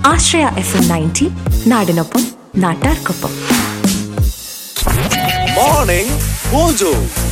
ആശ്രയ F M ninety നാടിനൊപ്പം നാട്ടാർക്കൊപ്പം morning mojo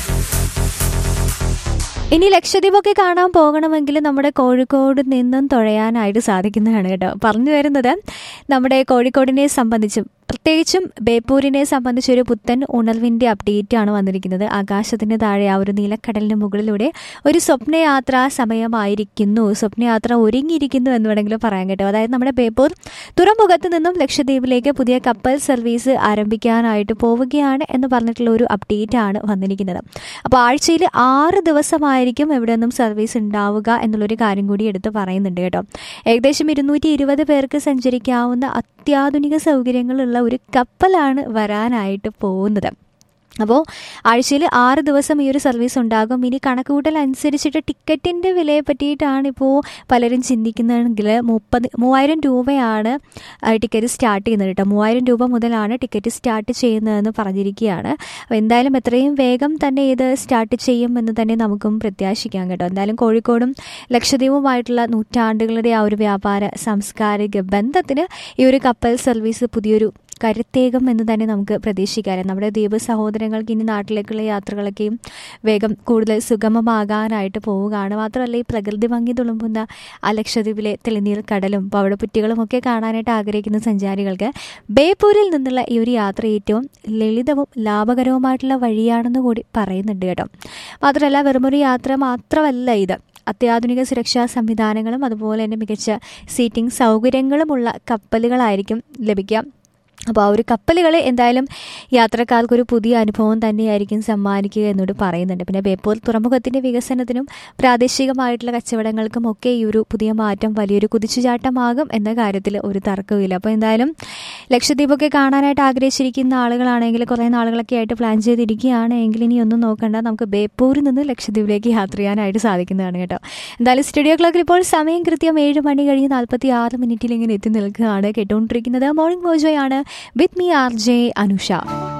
ഇനി ലക്ഷദ്വീപൊക്കെ കാണാൻ പോകണമെങ്കിൽ നമ്മുടെ കോഴിക്കോട് നിന്നും തുഴയാനായിട്ട് സാധിക്കുന്നതാണ് കേട്ടോ പറഞ്ഞു വരുന്നത് നമ്മുടെ കോഴിക്കോടിനെ സംബന്ധിച്ചും പ്രത്യേകിച്ചും ബേപ്പൂരിനെ സംബന്ധിച്ചൊരു പുത്തൻ ഉണർവിൻ്റെ അപ്ഡേറ്റ് ആണ് വന്നിരിക്കുന്നത് ആകാശത്തിന് താഴെ ആ ഒരു നീലക്കടലിന് മുകളിലൂടെ ഒരു സ്വപ്നയാത്രാ സമയമായിരിക്കുന്നു സ്വപ്നയാത്ര ഒരുങ്ങിയിരിക്കുന്നു എന്ന് വേണമെങ്കിൽ പറയാൻ കേട്ടോ അതായത് നമ്മുടെ ബേപ്പൂർ തുറമുഖത്ത് നിന്നും ലക്ഷദ്വീപിലേക്ക് പുതിയ കപ്പൽ സർവീസ് ആരംഭിക്കാനായിട്ട് പോവുകയാണ് എന്ന് പറഞ്ഞിട്ടുള്ള ഒരു അപ്ഡേറ്റ് ആണ് വന്നിരിക്കുന്നത് അപ്പോൾ ആഴ്ചയിൽ ആറ് ദിവസമായിരിക്കും എവിടെ നിന്നും സർവീസ് ഉണ്ടാവുക എന്നുള്ളൊരു കാര്യം കൂടി എടുത്ത് പറയുന്നുണ്ട് കേട്ടോ ഏകദേശം ഇരുന്നൂറ്റി ഇരുപത് പേർക്ക് സഞ്ചരിക്കാവുന്ന അത്യാധുനിക സൗകര്യങ്ങളുള്ള ഒരു കപ്പലാണ് വരാനായിട്ട് പോകുന്നത് അപ്പോൾ ആഴ്ചയിൽ ആറ് ദിവസം ഈ ഒരു സർവീസ് ഉണ്ടാകും ഇനി കണക്കുകൂട്ടൽ അനുസരിച്ചിട്ട് ടിക്കറ്റിൻ്റെ വിലയെ പറ്റിയിട്ടാണ് ഇപ്പോൾ പലരും ചിന്തിക്കുന്നതെങ്കിൽ മുപ്പത് മൂവായിരം രൂപയാണ് ആ, ടിക്കറ്റ് സ്റ്റാർട്ട് ചെയ്യുന്നത് കേട്ടോ മൂവായിരം രൂപ മുതലാണ് ടിക്കറ്റ് സ്റ്റാർട്ട് ചെയ്യുന്നതെന്ന് പറഞ്ഞിരിക്കുകയാണ് അപ്പോൾ എന്തായാലും എത്രയും വേഗം തന്നെ ഇത് സ്റ്റാർട്ട് ചെയ്യുമെന്ന് തന്നെ നമുക്കും പ്രത്യാശിക്കാം കേട്ടോ എന്തായാലും കോഴിക്കോടും ലക്ഷദ്വീപുമായിട്ടുള്ള നൂറ്റാണ്ടുകളുടെ ആ ഒരു വ്യാപാര സാംസ്കാരിക ബന്ധത്തിന് ഈ ഒരു കപ്പൽ സർവീസ് പുതിയൊരു കരുത്തേകം എന്ന് തന്നെ നമുക്ക് പ്രതീക്ഷിക്കാം നമ്മുടെ ദ്വീപ് സഹോദരങ്ങൾക്ക് ഇനി നാട്ടിലേക്കുള്ള യാത്രകളൊക്കെയും വേഗം കൂടുതൽ സുഗമമാകാനായിട്ട് പോവുകയാണ് മാത്രമല്ല ഈ പ്രകൃതി ഭംഗി തുളുമ്പുന്ന ആ ലക്ഷദ്വീപിലെ തെളിനീർ കടലും പവിഴപ്പുറ്റികളും ഒക്കെ കാണാനായിട്ട് ആഗ്രഹിക്കുന്ന സഞ്ചാരികൾക്ക് ബേപ്പൂരിൽ നിന്നുള്ള ഈ ഒരു യാത്ര ഏറ്റവും ലളിതവും ലാഭകരവുമായിട്ടുള്ള വഴിയാണെന്ന് കൂടി പറയുന്നുണ്ട് കേട്ടോ മാത്രമല്ല വെറുമൊരു യാത്ര മാത്രമല്ല ഇത് അത്യാധുനിക സുരക്ഷാ സംവിധാനങ്ങളും അതുപോലെ തന്നെ മികച്ച സീറ്റിംഗ് സൗകര്യങ്ങളുമുള്ള കപ്പലുകളായിരിക്കും ലഭിക്കുക അപ്പോൾ ആ ഒരു കപ്പലുകൾ എന്തായാലും യാത്രക്കാർക്കൊരു പുതിയ അനുഭവം തന്നെയായിരിക്കും സമ്മാനിക്കുക എന്നോട് പറയുന്നുണ്ട് പിന്നെ ബേപ്പൂർ തുറമുഖത്തിൻ്റെ വികസനത്തിനും പ്രാദേശികമായിട്ടുള്ള കച്ചവടങ്ങൾക്കും ഒക്കെ ഈ ഒരു പുതിയ മാറ്റം വലിയൊരു കുതിച്ചുചാട്ടമാകും എന്ന കാര്യത്തിൽ ഒരു തർക്കവുമില്ല അപ്പോൾ എന്തായാലും ലക്ഷദ്വീപൊക്കെ കാണാനായിട്ട് ആഗ്രഹിച്ചിരിക്കുന്ന ആളുകളാണെങ്കിൽ കുറേ നാളുകളൊക്കെ ആയിട്ട് പ്ലാൻ ചെയ്തിരിക്കുകയാണ് എങ്കിൽ ഇനി ഒന്നും നോക്കണ്ട നമുക്ക് ബേപ്പൂരിൽ നിന്ന് ലക്ഷദ്വീപിലേക്ക് യാത്ര ചെയ്യാനായിട്ട് സാധിക്കുന്നതാണ് കേട്ടോ എന്തായാലും സ്റ്റുഡിയോ ക്ലോക്കിൽ ഇപ്പോൾ സമയം കൃത്യം ഏഴ് മണി കഴിഞ്ഞ് നാൽപ്പത്തി ആറ് മിനിറ്റിൽ ഇങ്ങനെ എത്തി നിൽക്കുകയാണ് കേട്ടുകൊണ്ടിരിക്കുന്നത് മോർണിംഗ് മോജോയാണ് with me R J Anusha